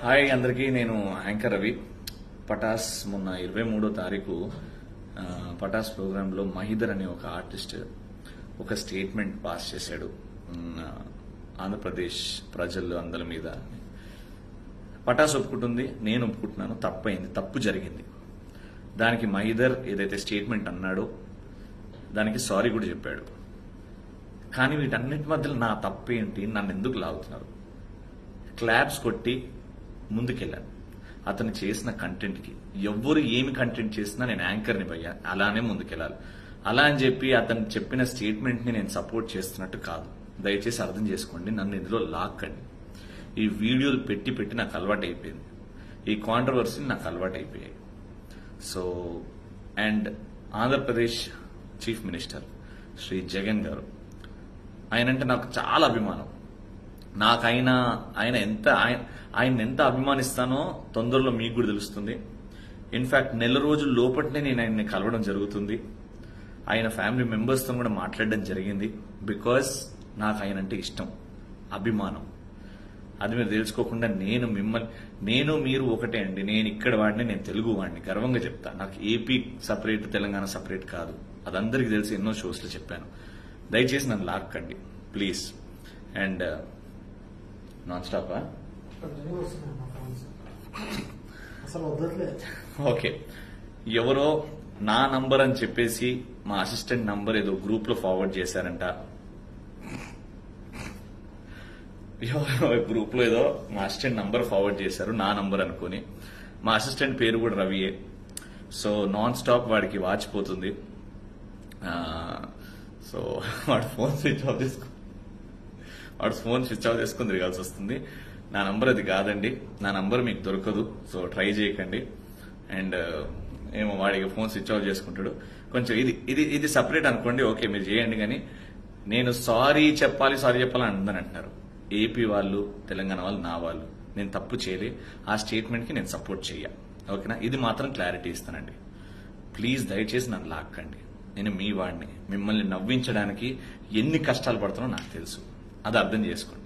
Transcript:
hi అందరికీ నేను anchor Ravi Pataas మొన్న ఇరవై మూడో తారీఖు ఆ, పటాస్ ప్రోగ్రాంలో మహిదర్ అనే ఒక ఆర్టిస్ట్ ఒక స్టేట్మెంట్ పాస్ చేశాడు ఉమ్, ఆ, ఆంధ్రప్రదేశ్ ప్రజలు అందరి మీద పటాస్ ఒప్పుకుంటుంది నేను ఒప్పుకుంటున్నాను తప్పైంది తప్పు జరిగింది దానికి మహిదర్ ఏదైతే స్టేట్మెంట్ అన్నాడో దానికి సారీ కూడా చెప్పాడు కానీ వీటన్నిటి మధ్యలో నా తప్పేంటి నన్ను ఎందుకు లాగుతున్నారు క్లాప్స్ కొట్టి ముందుకెళ్ళాను అతను చేసిన కంటెంట్కి ఎవ్వరు ఏమి కంటెంట్ చేసినా నేను యాంకర్ని పోయా అలానే ముందుకెళ్ళాలి అలా అని చెప్పి అతను చెప్పిన స్టేట్మెంట్ని నేను సపోర్ట్ చేస్తున్నట్టు కాదు దయచేసి అర్థం చేసుకోండి నన్ను ఇందులో లాక్కండి ఈ వీడియోలు పెట్టి పెట్టి నాకు అలవాటు అయిపోయింది ఈ కాంట్రవర్సీ నాకు అలవాటు అయిపోయాయి so and Andhra Pradesh chief minister Shri Jagan గారు ఆయనంటే నాకు చాలా అభిమానం నాకు ఆయన ఆయన ఎంత ఆయన ఆయన ఎంత అభిమానిస్తానో తొందరలో మీకు కూడా తెలుస్తుంది ఇన్ఫాక్ట్ నెల రోజుల లోపట్నే నేను ఆయన్ని కలవడం జరుగుతుంది ఆయన ఫ్యామిలీ మెంబర్స్తో కూడా మాట్లాడడం జరిగింది బికాస్ నాకు ఆయన అంటే ఇష్టం అభిమానం అది మీరు తెలుసుకోకుండా నేను మిమ్మల్ని నేను మీరు ఒకటే అండి నేను ఇక్కడ వాడిని నేను తెలుగు వాడిని గర్వంగా చెప్తా నాకు ఏపీ సపరేట్ తెలంగాణ సపరేట్ కాదు అది అందరికీ తెలిసి ఎన్నో షోస్లో చెప్పాను దయచేసి నన్ను లాక్కండి ప్లీజ్ అండ్ నాన్ స్టాపా కంటిన్యూ వస్తున్నాయి మా ఫోన్స్ అసలు వదలట్లేదు ఓకే ఎవరో నా నంబర్ అని చెప్పేసి మా అసిస్టెంట్ నంబర్ ఏదో గ్రూప్ లో ఫార్వర్డ్ చేశారంట గ్రూప్ లో ఏదో మా అసిస్టెంట్ నంబర్ ఫార్వర్డ్ చేశారు నా నంబర్ అనుకుని మా అసిస్టెంట్ పేరు కూడా రవియే సో నాన్ స్టాప్ వాడికి వాచిపోతుంది ఆ, సో వాడు ఫోన్ స్విచ్ ఆఫ్ చేసుకో వాడు ఫోన్ స్విచ్ ఆఫ్ చేసుకుని తిరగాల్సి వస్తుంది నా నంబర్ అది కాదండి నా నంబర్ మీకు దొరకదు సో ట్రై చేయకండి అండ్ ఏమో వాడికి ఫోన్ స్విచ్ ఆఫ్ చేసుకుంటాడు కొంచెం ఇది ఇది ఇది సపరేట్ అనుకోండి ఓకే మీరు చేయండి కానీ నేను సారీ చెప్పాలి సారీ చెప్పాలి అందని అంటున్నారు ఏపీ వాళ్ళు తెలంగాణ వాళ్ళు నా వాళ్ళు నేను తప్పు చేయలే ఆ స్టేట్మెంట్ కి నేను సపోర్ట్ చెయ్య ఓకేనా ఇది మాత్రం క్లారిటీ ఇస్తానండి ప్లీజ్ దయచేసి నన్ను లాక్కండి నేను మీ వాడిని మిమ్మల్ని నవ్వించడానికి ఎన్ని కష్టాలు పడుతున్నో నాకు తెలుసు అది అర్థం చేసుకోండి